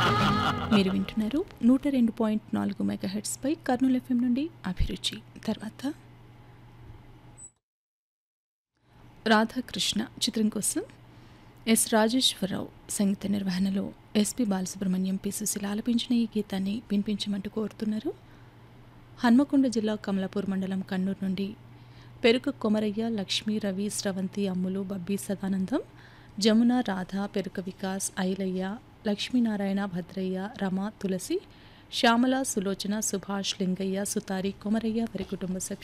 మీరు వింటున్నారు నూట రెండు పాయింట్ నాలుగు మెగాహెట్స్పై కర్నూలు ఎఫ్ఎం నుండి అభిరుచి తర్వాత రాధాకృష్ణ చిత్రం కోసం ఎస్ రాజేశ్వరరావు సంగీత నిర్వహణలో ఎస్పి బాలసుబ్రహ్మణ్యం పి సుశీల ఆలపించిన ఈ గీతాన్ని వినిపించమంటూ కోరుతున్నారు హన్మకొండ జిల్లా కమలాపూర్ మండలం కన్నూరు నుండి పెరుక కొమరయ్య లక్ష్మీ రవి స్రవంతి అమ్ములు బబ్బీ సదానందం జమున రాధ పెరుక వికాస్ ఐలయ్య లక్ష్మీనారాయణ భద్రయ్య రమ తులసి శ్యామల సులోచన సుభాష్ లింగయ్య సుతారి కొమరయ్య వారి కుటుంబ సభ్యులు